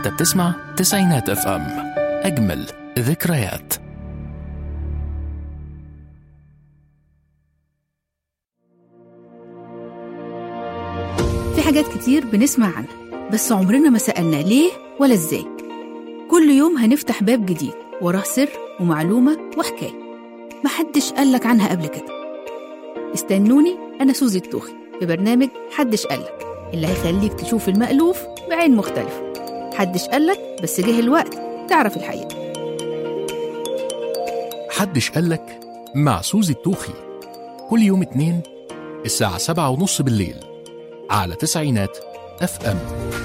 انت بتسمع تسعينات اف ام اجمل ذكريات في حاجات كتير بنسمع عنها بس عمرنا ما سألنا ليه ولا ازاي كل يوم هنفتح باب جديد وراه سر ومعلومة وحكاية محدش قالك عنها قبل كده استنوني أنا سوزي التوخي في برنامج حدش قالك اللي هيخليك تشوف المألوف بعين مختلفة حدش قالك بس جه الوقت تعرف الحقيقة حدش قالك مع سوزي التوخي كل يوم اتنين الساعة سبعة ونص بالليل على تسعينات اف ام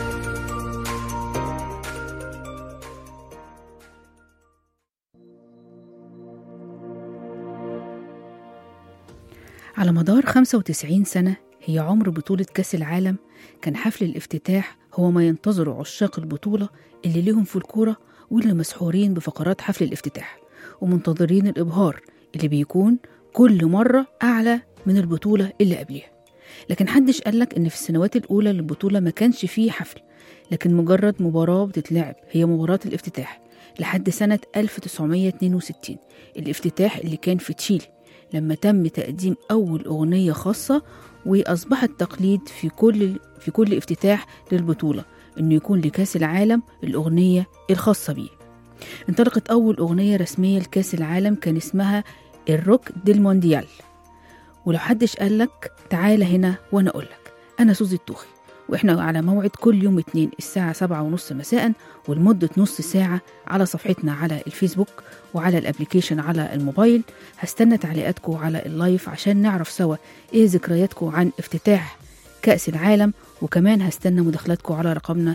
على مدار 95 سنة هي عمر بطولة كأس العالم كان حفل الافتتاح هو ما ينتظره عشاق البطولة اللي ليهم في الكورة واللي مسحورين بفقرات حفل الافتتاح ومنتظرين الإبهار اللي بيكون كل مرة أعلى من البطولة اللي قبليها لكن حدش قالك إن في السنوات الأولى للبطولة ما كانش فيه حفل لكن مجرد مباراة بتتلعب هي مباراة الافتتاح لحد سنة 1962 الافتتاح اللي كان في تشيلي لما تم تقديم أول أغنية خاصة وأصبحت تقليد في كل في كل افتتاح للبطولة إنه يكون لكأس العالم الأغنية الخاصة بيه. انطلقت أول أغنية رسمية لكأس العالم كان اسمها الروك ديل مونديال ولو حدش قالك تعالى هنا وأنا أقولك أنا سوزي التوخي وإحنا على موعد كل يوم اتنين الساعة سبعة ونص مساء ولمدة نص ساعة على صفحتنا على الفيسبوك وعلى الابليكيشن على الموبايل هستنى تعليقاتكم على اللايف عشان نعرف سوا ايه ذكرياتكم عن افتتاح كأس العالم وكمان هستنى مداخلاتكم على رقمنا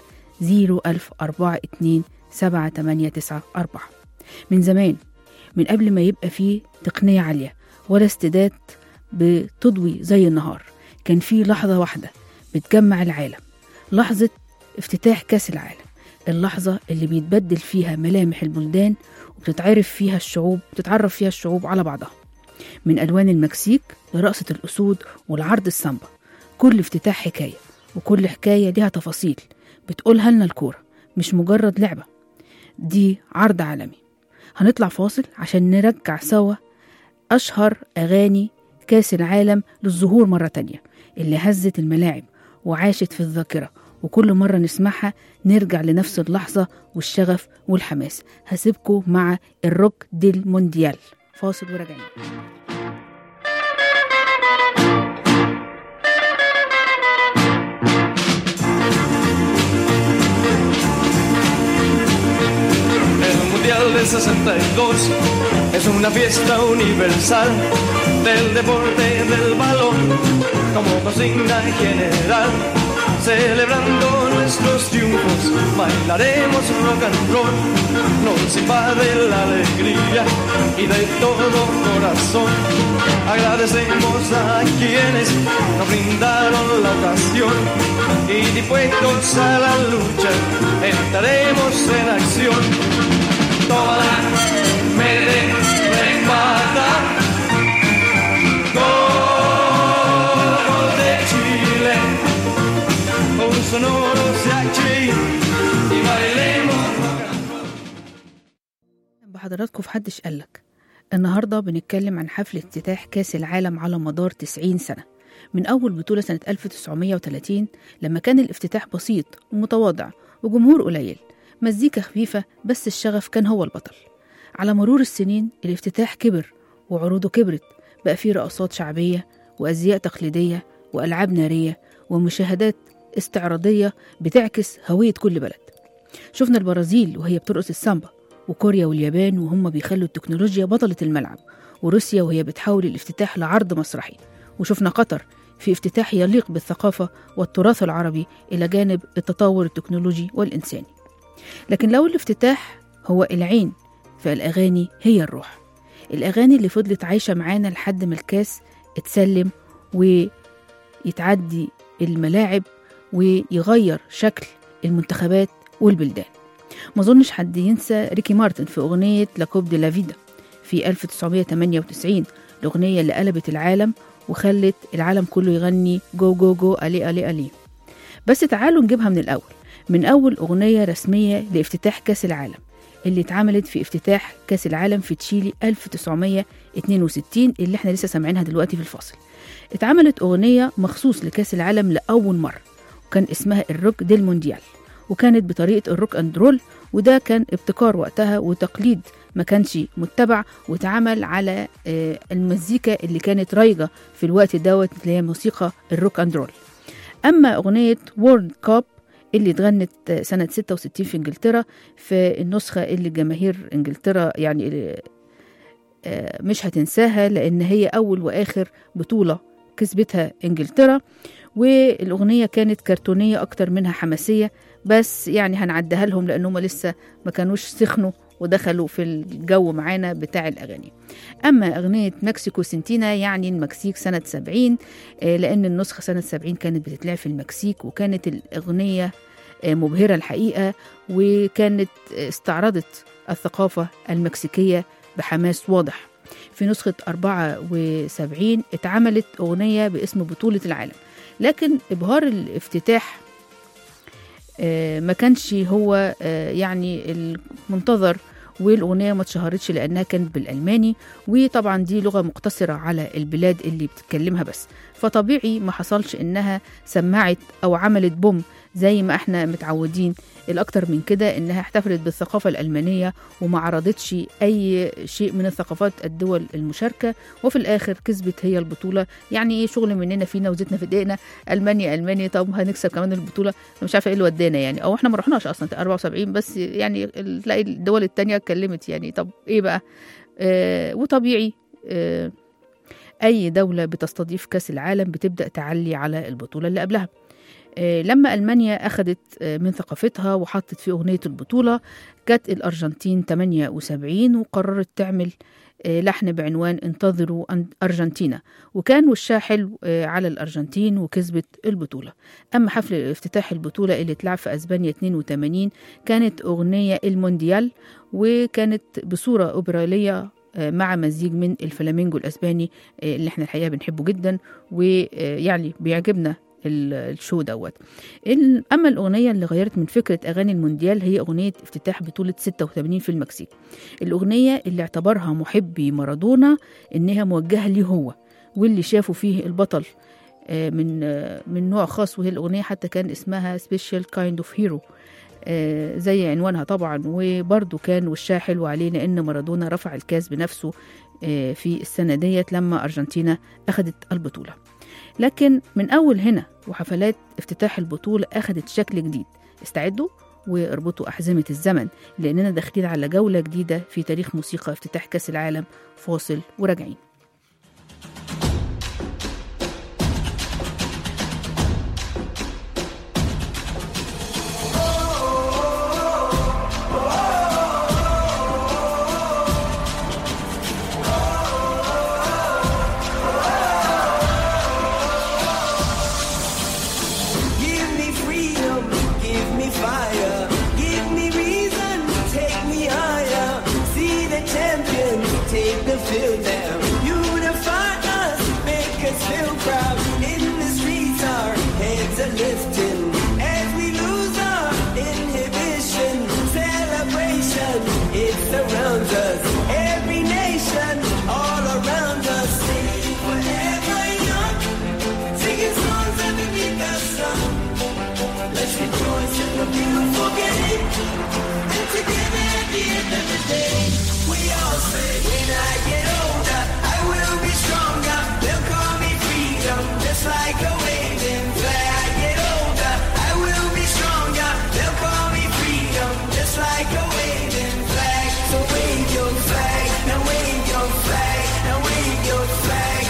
01042 من زمان من قبل ما يبقى فيه تقنية عالية ولا استدات بتضوي زي النهار كان في لحظة واحدة بتجمع العالم لحظة افتتاح كأس العالم اللحظة اللي بيتبدل فيها ملامح البلدان وبتتعرف فيها الشعوب بتتعرف فيها الشعوب على بعضها من ألوان المكسيك لرقصة الأسود والعرض السامبا كل افتتاح حكاية وكل حكاية ليها تفاصيل بتقولها لنا الكورة مش مجرد لعبة دي عرض عالمي هنطلع فاصل عشان نرجع سوا أشهر أغاني كاس العالم للظهور مرة تانية اللي هزت الملاعب وعاشت في الذاكرة وكل مرة نسمعها نرجع لنفس اللحظة والشغف والحماس هسيبكم مع الروك ديل مونديال فاصل وراجعين El Mundial del 62 es una fiesta universal del deporte del balón como consigna general. Celebrando nuestros triunfos, bailaremos rock and roll. Nos invade la alegría y de todo corazón agradecemos a quienes nos brindaron la ocasión y dispuestos a la lucha entraremos en acción. Toda me remata gol de Chile un sonoro aquí y bailemos بحضراتكم في حدش قالك النهاردة بنتكلم عن حفل افتتاح كأس العالم على مدار 90 سنة من أول بطولة سنة 1930 لما كان الافتتاح بسيط ومتواضع وجمهور قليل مزيكا خفيفة بس الشغف كان هو البطل على مرور السنين الافتتاح كبر وعروضه كبرت بقى فيه رقصات شعبية وأزياء تقليدية وألعاب نارية ومشاهدات استعراضية بتعكس هوية كل بلد شفنا البرازيل وهي بترقص السامبا وكوريا واليابان وهم بيخلوا التكنولوجيا بطلة الملعب وروسيا وهي بتحول الافتتاح لعرض مسرحي وشفنا قطر في افتتاح يليق بالثقافة والتراث العربي إلى جانب التطور التكنولوجي والإنساني لكن لو الافتتاح هو العين فالأغاني هي الروح الأغاني اللي فضلت عايشة معانا لحد ما الكاس اتسلم ويتعدي الملاعب ويغير شكل المنتخبات والبلدان ما اظنش حد ينسى ريكي مارتن في أغنية لاكوب دي لا فيدا في 1998 الأغنية اللي قلبت العالم وخلت العالم كله يغني جو جو جو ألي ألي ألي بس تعالوا نجيبها من الأول من أول أغنية رسمية لافتتاح كأس العالم اللي اتعملت في افتتاح كأس العالم في تشيلي 1962 اللي احنا لسه سامعينها دلوقتي في الفاصل اتعملت أغنية مخصوص لكأس العالم لأول مرة وكان اسمها الروك ديل مونديال وكانت بطريقة الروك أند رول وده كان ابتكار وقتها وتقليد ما كانش متبع واتعمل على آه، المزيكا اللي كانت رايجة في الوقت دوت اللي هي موسيقى الروك أند رول أما أغنية وورلد كاب اللي اتغنت آه، سنة 66 في إنجلترا في النسخة اللي جماهير إنجلترا يعني آه، مش هتنساها لأن هي أول وآخر بطولة كسبتها إنجلترا والأغنية كانت كرتونية أكتر منها حماسية بس يعني هنعديها لهم لأن هم لسه ما كانوش سخنوا ودخلوا في الجو معانا بتاع الأغاني أما أغنية مكسيكو سنتينا يعني المكسيك سنة 70 آه، لأن النسخة سنة 70 كانت بتتلعب في المكسيك وكانت الأغنية آه، مبهرة الحقيقة وكانت آه، استعرضت الثقافة المكسيكية بحماس واضح في نسخة 74 اتعملت أغنية باسم بطولة العالم لكن إبهار الافتتاح آه، ما كانش هو آه، يعني المنتظر والأغنية ما اتشهرتش لأنها كانت بالألماني وطبعا دي لغة مقتصرة على البلاد اللي بتتكلمها بس فطبيعي ما حصلش إنها سمعت أو عملت بوم زي ما احنا متعودين الأكتر من كده إنها احتفلت بالثقافة الألمانية وما عرضتش أي شيء من الثقافات الدول المشاركة وفي الآخر كسبت هي البطولة يعني إيه شغل مننا فينا وزيتنا في دقيقنا ألمانيا ألمانيا طب هنكسب كمان البطولة أنا مش عارفة إيه اللي ودانا يعني أو إحنا ما رحناش أصلا 74 بس يعني ال- تلاقي الدول التانية اتكلمت يعني طب إيه بقى آه وطبيعي آه أي دولة بتستضيف كأس العالم بتبدأ تعلي على البطولة اللي قبلها آه، لما ألمانيا أخذت آه، من ثقافتها وحطت في أغنية البطولة جت الأرجنتين 78 وقررت تعمل آه، لحن بعنوان انتظروا أن- أرجنتينا وكان وشها حلو آه، على الأرجنتين وكسبت البطولة أما حفل افتتاح البطولة اللي اتلعب في أسبانيا 82 كانت أغنية المونديال وكانت بصورة أوبرالية آه، مع مزيج من الفلامينجو الأسباني آه، اللي احنا الحقيقة بنحبه جدا ويعني بيعجبنا ال- الشو دوت ال- اما الاغنيه اللي غيرت من فكره اغاني المونديال هي اغنيه افتتاح بطوله 86 في المكسيك الاغنيه اللي اعتبرها محبي مارادونا انها موجهه ليه هو واللي شافوا فيه البطل آه، من آه، من نوع خاص وهي الاغنيه حتى كان اسمها سبيشال كايند اوف هيرو زي عنوانها طبعا وبرده كان وشها حلو عليه لان مارادونا رفع الكاس بنفسه آه، في السنه ديت لما ارجنتينا اخذت البطوله لكن من أول هنا وحفلات افتتاح البطولة أخدت شكل جديد استعدوا واربطوا أحزمة الزمن لأننا داخلين على جولة جديدة في تاريخ موسيقى افتتاح كأس العالم فاصل وراجعين Give me freedom, give me fire, give me reason, take me higher. See the champions, take the field now. Unify us, make us feel proud. In the streets, our heads are lifting as we lose our inhibition. Celebration, it surrounds us. Every nation, all around us. Sing forever young. Singing songs underneath the sun. Let's rejoice in the beautiful game. And together at the end of the day, we all say, when I get older, I will be stronger. They'll call me freedom, just like a waving flag. I get older, I will be stronger. They'll call me freedom, just like a waving flag. So wave your flag, now wave your flag, now wave your flag.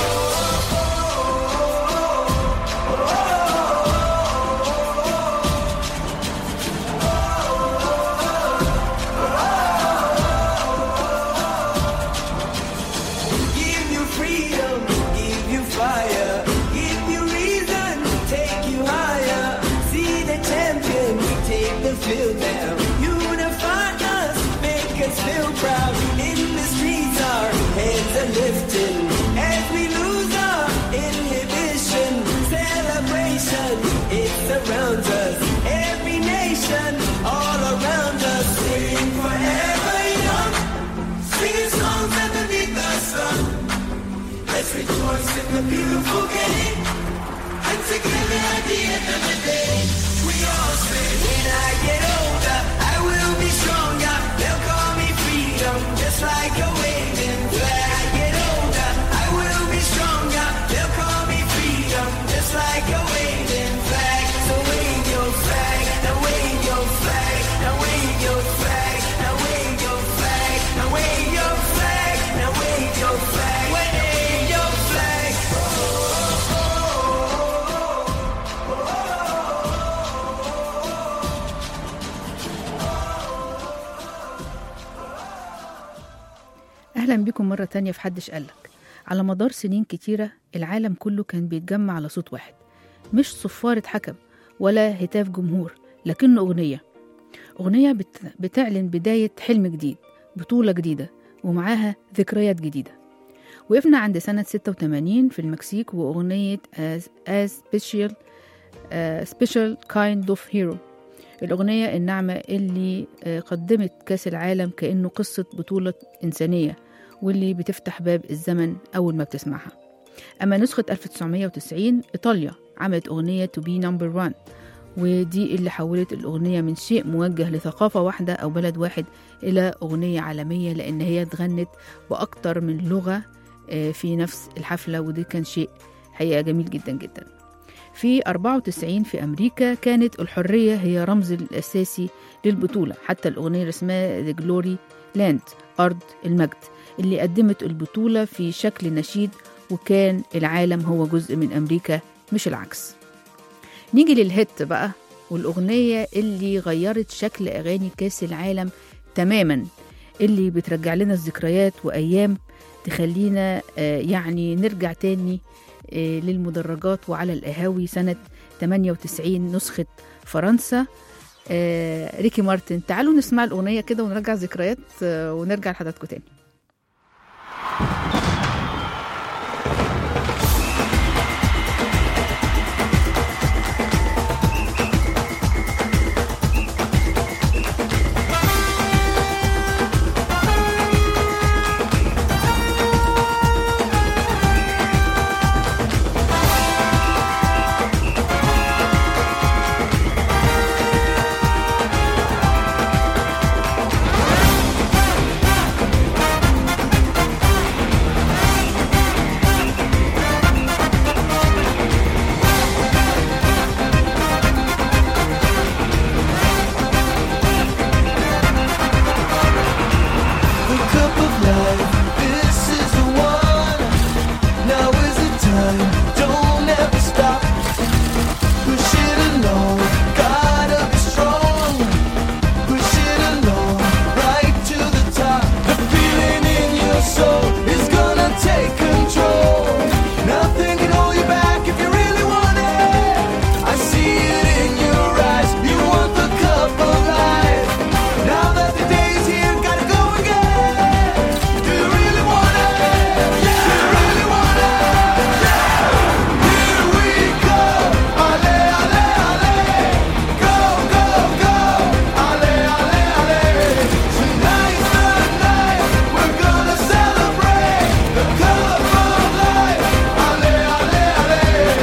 Give you freedom, give you fire, give you reason, take you higher. See the champion, take the field now. Unify us, make us feel proud. In the streets, our heads are lifting as we lose our inhibition. Celebration, it surrounds us. Every celebration all around us. Sing forever young, singing songs underneath the sun. Let's rejoice in the beautiful game. And together at the end of the day, we all say, when I get older, I will be stronger. They'll call me freedom, just like a waving flag. I get older, I will be stronger. They'll call me freedom, just like a waving flag. So wave your flag, now wave your flag, now wave your flag, now wave your flag, now wave your flag, now wave your flag, wave your flag. أهلا بكم مرة تانية في حدش قالك على مدار سنين كتيرة العالم كله كان بيتجمع على صوت واحد مش صفارة حكم ولا هتاف جمهور لكنه أغنية أغنية بت... بتعلن بداية حلم جديد بطولة جديدة ومعاها ذكريات جديدة وقفنا عند سنة 86 في المكسيك وأغنية As, as Special uh, Special Kind of Hero الأغنية الناعمة اللي آه، قدمت كأس العالم كأنه قصة بطولة إنسانية واللي بتفتح باب الزمن أول ما بتسمعها أما نسخة 1990 إيطاليا عملت أغنية To Be Number One ودي اللي حولت الأغنية من شيء موجه لثقافة واحدة أو بلد واحد إلى أغنية عالمية لأن هي اتغنت بأكتر من لغة آه، في نفس الحفلة ودي كان شيء حقيقة جميل جدا جدا في 94 في أمريكا كانت الحرية هي رمز الأساسي للبطولة حتى الأغنية اللي اسمها The Glory Land أرض المجد اللي قدمت البطولة في شكل نشيد وكان العالم هو جزء من أمريكا مش العكس نيجي للهيت بقى والأغنية اللي غيرت شكل أغاني كاس العالم تماما اللي بترجع لنا الذكريات وأيام تخلينا آه، يعني نرجع تاني آه، للمدرجات وعلى القهاوي سنة 98 نسخة فرنسا آه، ريكي مارتن تعالوا نسمع الأغنية كده ونرجع ذكريات آه، ونرجع لحضراتكم تاني The cup of life, this is the one. Now is the time, don't ever stop. Push it along, gotta be strong. Push it along, right to the top. The feeling in your soul is gonna take control. Nothing can hold you back if you really want it. I see it in your eyes, you want the cup of life. Now that the day's here, gotta go again. Do you really want it? Do you really want it? Here we go, ale ale ale, go go go, ale ale ale. Tonight's the night we're gonna celebrate the cup of life, ale ale ale.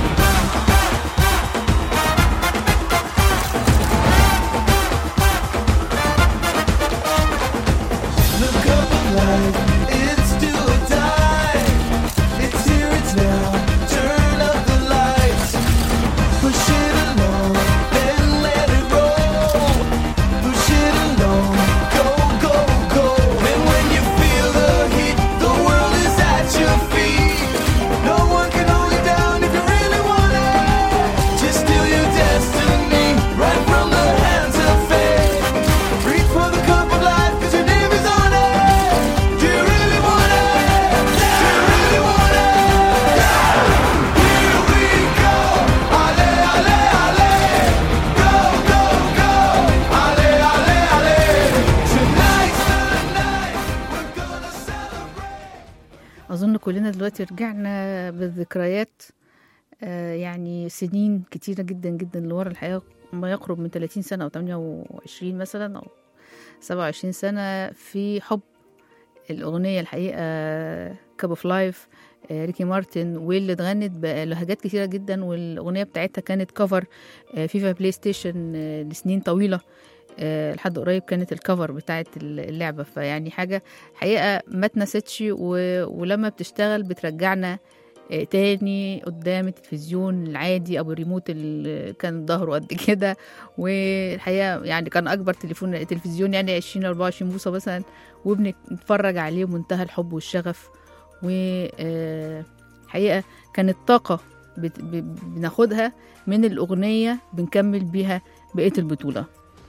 The cup of life, it's do or die. It's here, it's now. Turn up the lights. Push it along, then let it roll. Push it along, go, go, go. And when you feel the heat, the world is at your feet. No one can hold you down if you really want it. Just steal your destiny right from the hands of fate. Reach for the cup of life, cause your name is on it. Do you really want it? Do you really want it? Here we go. Ale, ale, ale. Go, go, go. Ale, ale, ale. Tonight's the night we're gonna celebrate. أظن كلنا دلوقتي رجعنا بالذكريات آه، يعني سنين كتيرة جدا جدا لورا الحقيقة ما يقرب من 30 سنة أو 28 مثلا أو 27 سنة في حب الأغنية الحقيقة كاب اوف لايف ريكي مارتن واللي اتغنت بلهجات كتيرة جدا والأغنية بتاعتها كانت كفر فيفا بلاي ستيشن آه، لسنين طويلة آه، لحد قريب كانت الكفر بتاعت اللعبة فيعني حاجة حقيقة ما اتنستش و- ولما بتشتغل بترجعنا آه، تاني قدام التلفزيون العادي ابو الريموت اللي كان ظهره قد كده والحقيقه يعني كان اكبر تليفون تلفزيون يعني 20 24 بوصه مثلا وبنتفرج عليه بمنتهى الحب والشغف وحقيقه كانت طاقه بت- ب- بناخدها من الاغنيه بنكمل بيها بقيه البطوله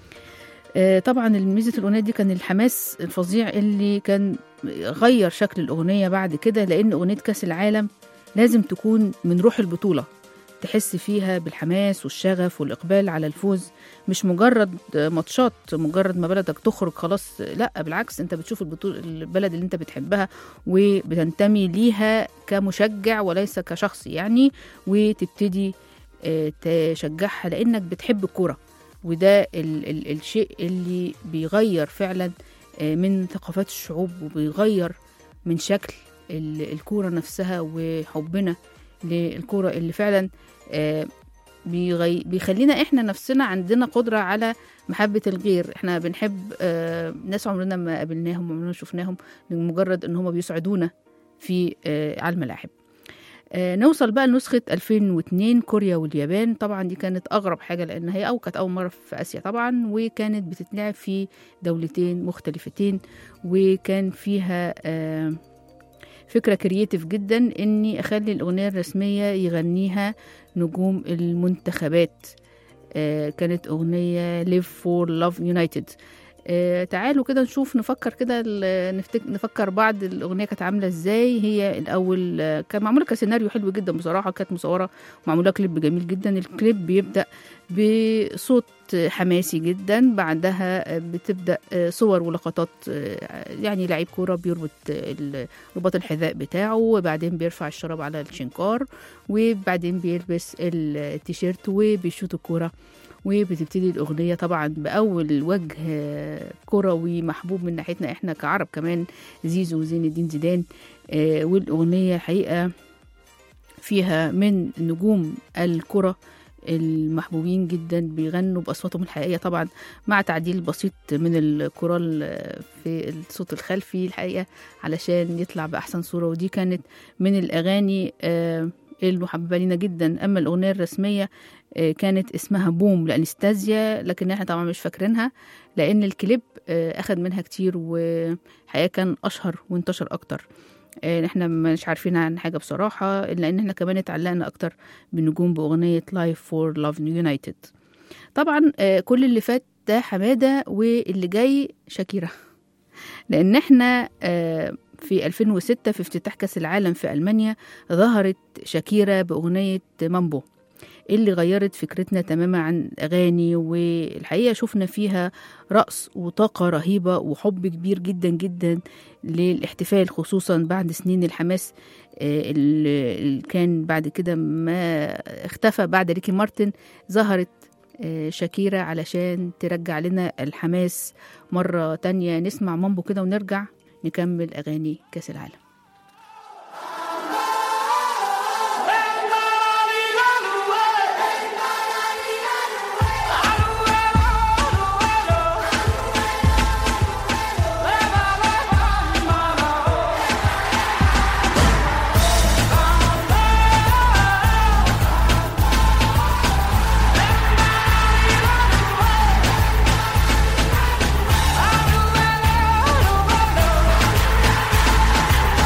آه، طبعا ميزه الاغنيه دي كان الحماس الفظيع اللي كان غير شكل الاغنيه بعد كده لان اغنيه كاس العالم لازم تكون من روح البطولة تحس فيها بالحماس والشغف والإقبال على الفوز مش مجرد ماتشات مجرد ما بلدك تخرج خلاص لا بالعكس انت بتشوف البطولة البلد اللي انت بتحبها وبتنتمي ليها كمشجع وليس كشخص يعني وتبتدي آه، تشجعها لانك بتحب الكوره وده ال ال الشيء اللي بيغير فعلا آه، من ثقافات الشعوب وبيغير من شكل ال- الكوره نفسها وحبنا للكوره اللي فعلا آه، بيغي... بيخلينا احنا نفسنا عندنا قدره على محبه الغير احنا بنحب آه، ناس عمرنا ما قابلناهم وعمرنا ما شفناهم لمجرد ان هم بيسعدونا في آه، على الملاعب آه، نوصل بقى لنسخة 2002 كوريا واليابان طبعا دي كانت أغرب حاجة لأن هي أو كانت أول مرة في آسيا طبعا وكانت بتتلعب في دولتين مختلفتين وكان فيها آه، فكرة كرييتيف جدا إني أخلي الأغنية الرسمية يغنيها نجوم المنتخبات آه، كانت أغنية Live for Love United آه، تعالوا كده نشوف نفكر كده ال- نفتك نفكر بعض الأغنية كانت عاملة ازاي هي الأول آه، كان معمولة كسيناريو حلو جدا بصراحة كانت مصورة ومعمولة كليب جميل جدا الكليب بيبدأ بصوت حماسي جدا بعدها بتبدأ صور ولقطات يعني لعيب كورة بيربط ال- رباط الحذاء بتاعه وبعدين بيرفع الشراب على الشنكار وبعدين بيلبس التيشيرت وبيشوط الكورة وبتبتدي الأغنية طبعا بأول وجه كروي محبوب من ناحيتنا احنا كعرب كمان زيزو وزين الدين زيدان آه، والأغنية حقيقة فيها من نجوم الكرة المحبوبين جدا بيغنوا بأصواتهم الحقيقية طبعا مع تعديل بسيط من الكورال في الصوت الخلفي الحقيقة علشان يطلع بأحسن صورة ودي كانت من الأغاني آه، المحببة لينا جدا أما الأغنية الرسمية آه، كانت اسمها بوم لأنستازيا لكن احنا طبعا مش فاكرينها لأن الكليب آه، أخد منها كتير وحقيقة كان أشهر وانتشر أكتر آه، احنا مش عارفين عن حاجة بصراحة إلا إن احنا كمان اتعلقنا أكتر بالنجوم بأغنية Life for Love United طبعا آه، كل اللي فات ده حمادة واللي جاي شاكيرا لأن احنا آه، في 2006 في افتتاح كأس العالم في ألمانيا ظهرت شاكيرا بأغنية مامبو اللي غيرت فكرتنا تماما عن الأغاني والحقيقة شفنا فيها رقص وطاقة رهيبة وحب كبير جدا جدا للاحتفال خصوصا بعد سنين الحماس آه، اللي اللي كان بعد كده ما اختفى بعد ريكي مارتن ظهرت آه، شاكيرا علشان ترجع لنا الحماس مرة تانية نسمع مامبو كده ونرجع نكمل أغاني كأس العالم Everybody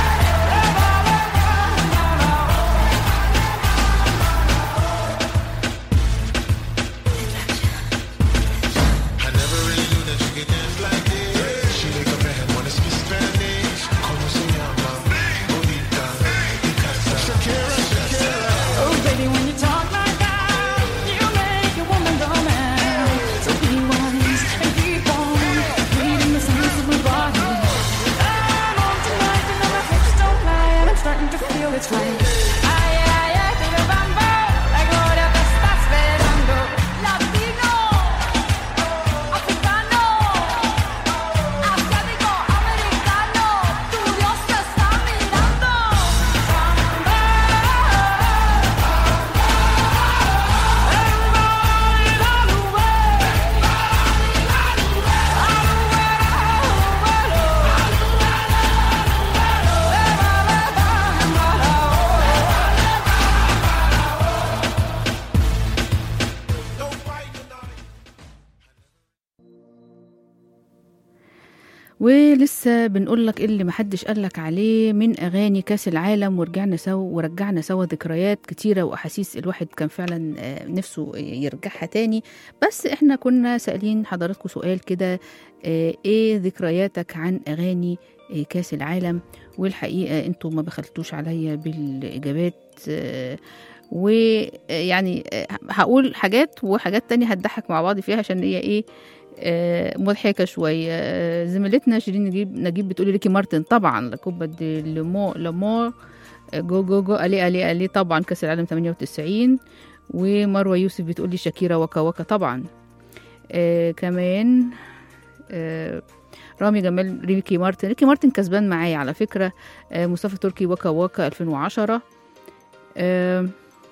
ولسه بنقول لك اللي محدش قالك عليه من اغاني كاس العالم ورجعنا سوا ورجعنا سوا ذكريات كتيره واحاسيس الواحد كان فعلا آه، نفسه يرجعها تاني بس احنا كنا سائلين حضراتكم سؤال كده آه، ايه ذكرياتك عن اغاني آه، كاس العالم والحقيقه انتوا ما بخلتوش عليا بالاجابات آه، ويعني آه، هقول حاجات وحاجات تانية هتضحك مع بعض فيها عشان هي ايه آه، مضحكه شويه آه، زميلتنا شيرين نجيب نجيب بتقولي ريكي مارتن طبعا لكوبا دي لمو لمو آه، جو جو جو الي الي الي طبعا كاس العالم 98 ومروه يوسف بتقولي شاكيرا وكا وكا طبعا آه كمان آه رامي جمال ريكي مارتن ريكي مارتن كسبان معايا على فكره آه مصطفى تركي وكا وكا 2010 آه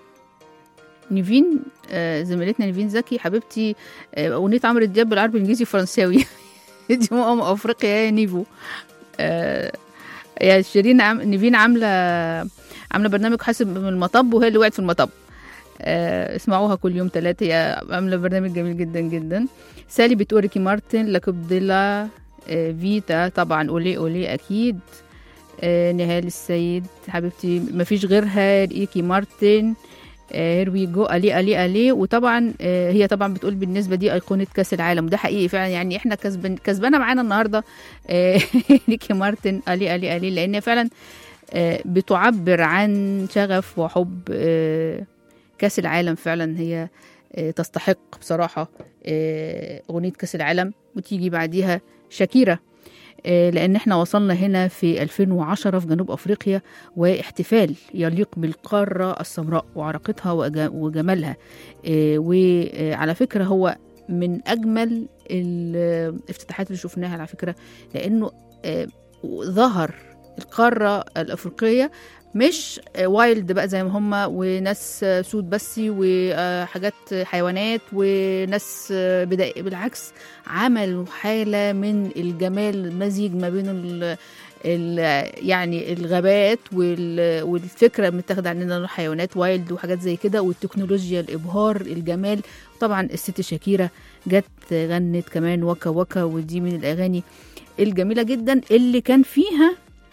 نيفين آه زميلتنا نيفين زكي حبيبتي آه، اغنيه عمرو دياب بالعربي الانجليزي فرنساوي دي ام افريقيا يا نيفو آه يا شيرين عم... نيفين عامله عامله برنامج حاسب من المطب وهي اللي وقعت في المطب آه اسمعوها كل يوم ثلاثة هي عاملة برنامج جميل جدا جدا سالي بتقول ريكي مارتن لاكوبديلا آه فيتا طبعا اولي اولي اكيد آه نهال السيد حبيبتي مفيش غيرها ريكي مارتن هير وي جو الي الي الي وطبعا آه، هي طبعا بتقول بالنسبه دي ايقونه كاس العالم وده حقيقي فعلا يعني احنا كسبان كسبانه معانا النهارده آه، ريكي مارتن الي الي الي لان فعلا آه، بتعبر عن شغف وحب آه، كاس العالم فعلا هي آه، تستحق بصراحه آه، اغنيه كاس العالم وتيجي بعديها شاكيرا آه، لان احنا وصلنا هنا في 2010 في جنوب افريقيا واحتفال يليق بالقاره السمراء وعراقتها وج- وجمالها آه، وعلى فكره هو من اجمل الافتتاحات اللي شفناها على فكره لانه آه، ظهر القاره الافريقيه مش آه، وايلد بقى زي ما هم وناس آه، سود بسي وحاجات حيوانات وناس آه، بدائي بالعكس عملوا حالة من الجمال مزيج ما بين ال ال يعني الغابات وال والفكرة متاخدة عننا الحيوانات وايلد وحاجات زي كده والتكنولوجيا الإبهار الجمال طبعا الست شاكيرا جت غنت كمان وكا وكا ودي من الأغاني الجميلة جدا اللي كان فيها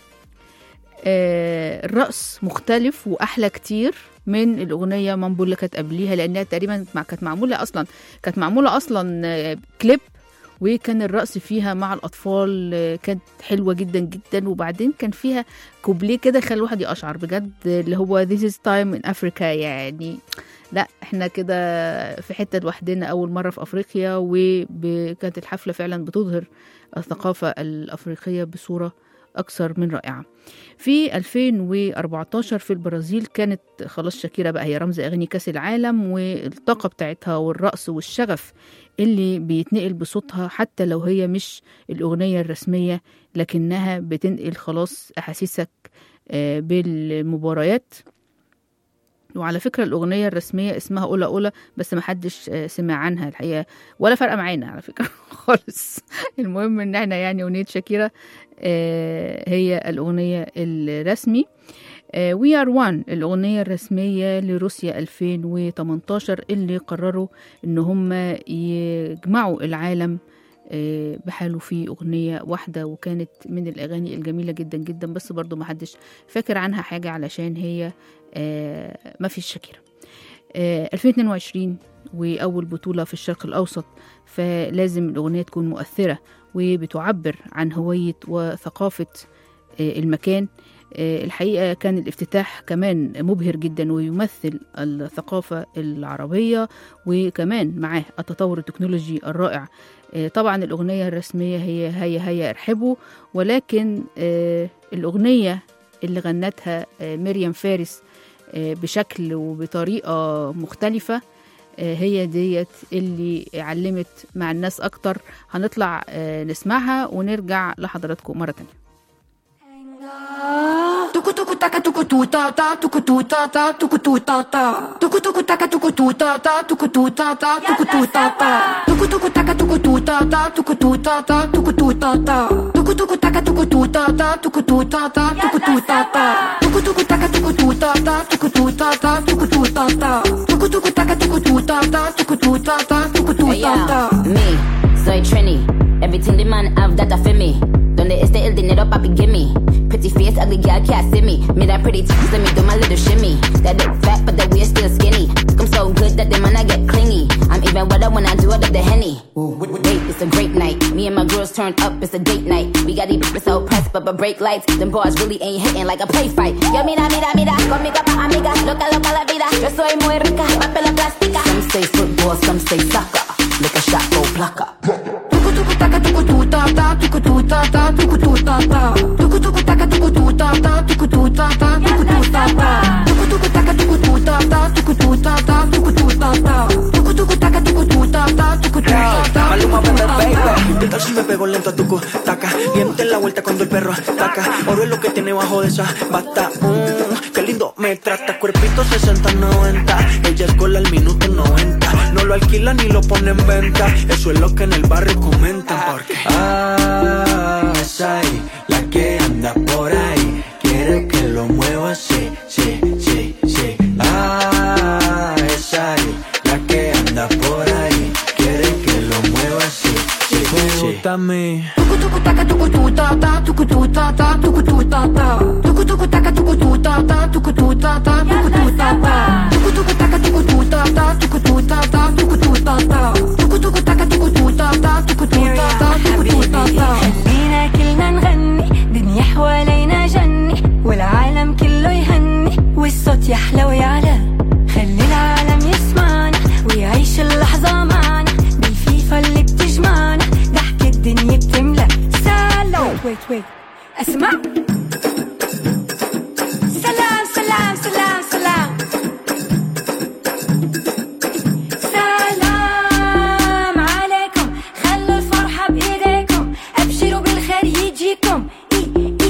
آه، الرقص مختلف واحلى كتير من الاغنيه مامبو اللي كانت قبليها لانها تقريبا مع- كانت معموله اصلا كانت معموله اصلا آه، كليب وكان الرقص فيها مع الاطفال آه، كانت حلوه جدا جدا وبعدين كان فيها كوبليه كده خلى الواحد يقشعر بجد اللي هو this is time in Africa يعني لا احنا كده في حته لوحدنا اول مره في افريقيا وكانت الحفله فعلا بتظهر الثقافه الافريقيه بصوره اكثر من رائعه في 2014 في البرازيل كانت خلاص شاكيرا بقى هي رمز اغاني كاس العالم والطاقه بتاعتها والرقص والشغف اللي بيتنقل بصوتها حتى لو هي مش الاغنيه الرسميه لكنها بتنقل خلاص احاسيسك آه، بالمباريات وعلى فكرة الأغنية الرسمية اسمها أولا أولا بس ما حدش آه، سمع عنها الحقيقة ولا فارقة معانا على فكرة خالص المهم إن احنا يعني أغنية شاكيرا آه، هي الأغنية الرسمي وي ار وان الأغنية الرسمية لروسيا 2018 اللي قرروا إن هم يجمعوا العالم آه، بحاله في أغنية واحدة وكانت من الأغاني الجميلة جدا جدا بس برضو ما حدش فاكر عنها حاجة علشان هي آه، ما فيش شاكيرا آه، 2022 وأول بطولة في الشرق الأوسط فلازم الأغنية تكون مؤثرة وبتعبر عن هوية وثقافة آه، المكان آه، الحقيقة كان الافتتاح كمان مبهر جدا ويمثل الثقافة العربية وكمان معاه التطور التكنولوجي الرائع آه، طبعا الأغنية الرسمية هي هيا هيا ارحبوا ولكن آه، الأغنية اللي غنتها آه، مريم فارس آه، بشكل وبطريقة مختلفة آه، هي ديت اللي علمت مع الناس أكتر هنطلع آه، نسمعها ونرجع لحضراتكم مرة تانية Tuku tuku taka tuku tu ta ta tuku tu ta ta tuku tu ta ta tuku tuku taka tuku tu ta ta tuku tu ta ta tuku tu ta ta tuku tuku taka tuku tu ta ta tuku tu ta ta tuku tu ta ta tuku tuku taka tuku tu ta ta tuku tu ta ta tuku tu ta ta tuku tuku taka tuku tu ta ta tuku tu ta ta tuku tu ta ta tuku tuku taka tuku tu ta ta tuku tu ta ta tuku tu ta ta Me, Zoe Trini. Everything the man have that a for me. up, I be gimme. Pretty face, ugly gal can't see me. Me that pretty teeth, let me do my little shimmy. That look fat, but that we're still skinny. I'm so good that the man I get clingy. I'm even wetter when I do it up the henny. Wait, it's a great night. Me and my girls turned up, it's a date night. We got these bitches so pressed, but but break lights. Them bars really ain't hitting like a play fight. Yo, mira, mira, mira, conmigo pa' amiga. Loca, loca la vida. Yo soy muy rica, papel plástica. Some say football, some say soccer. Lick a shot, go plucker. Tuku tuku taka tuku tu ta ta tuku tu ta ta tuku tu ta ta tuku tuku taka tuku tu ta ta tuku tu ta ta tuku tu ta ta tuku tuku taka tuku tu ta ta tuku tu ta ta tuku tu ta ta tuku tuku taka tuku tu ta ta tuku tu ta ta Maluma, tuku tu bebé, ta baby. ta. ¿Qué tal si me pego lento a tu taca? Diente la vuelta cuando el perro ataca. Oro es lo que tiene bajo de esa bata. Mm, qué lindo me trata. Cuerpito 60-90. Ella es cola al minuto 90. No lo alquila ni lo pone en venta. Eso es lo que en el barrio comentan. Porque. Ah, esa ahí, la que anda por ahí. Quiere que lo mueva así, sí, sí, sí. Ah, esa ahí, la que anda por ahí. Quiere que lo mueva así, sí, me gusta a mí. Tuku tuku taka tuku tu ta ta tuku tu ta ta tuku tu ta ta tuku tuku taka tuku tu ta ta tuku tu ta ta tuku tu ta ta tuku tuku taka tuku tu ta ta tuku tu ta ta tuku tu ta ta tuku tuku taka tuku tu ta ta tuku tu ta ta tuku tu ta ta خلينا كلنا نغني دنيا حوالينا جني والعالم كله يهني والصوت يحلى ويعلى خلي العالم يسمعنا ويعيش اللحظة معنا بالفيفا اللي بتجمعنا ضحك الدنيا بتملى سلام ويت ويت اسمع سلام سلام سلام سلام سلام عليكم خلوا الفرحة بإيديكم أبشروا بالخير يجيكم إي إي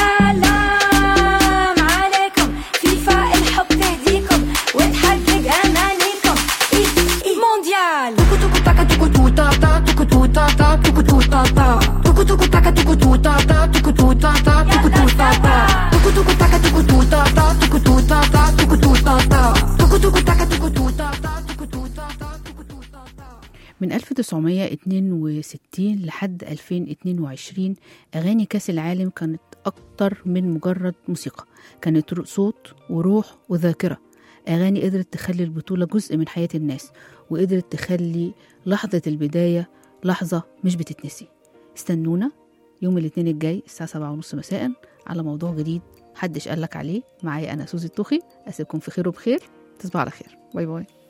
سلام عليكم فيفا الحب تهديكم وتحقق أمانيكم إي إي مونديال tuku tuku taka tuku tu ta ta tuku tu ta ta tuku tu ta ta tuku tuku taka tuku tu ta ta tuku tu ta ta tuku tu ta ta tuku tuku taka tuku tu ta ta tuku tu ta ta tuku tu ta ta tuku tuku taka tuku tu ta ta tuku tu ta ta tuku tu ta ta من 1962 لحد 2022 أغاني كأس العالم كانت أكتر من مجرد موسيقى كانت رو- صوت وروح وذاكرة أغاني قدرت تخلي البطولة جزء من حياة الناس وقدرت تخلي لحظة البداية لحظة مش بتتنسي استنونا يوم الاثنين الجاي الساعة سبعة ونص مساء على موضوع جديد محدش قالك عليه معايا أنا سوزي الطوخي أسيبكم في خير وبخير تصبحوا على خير باي باي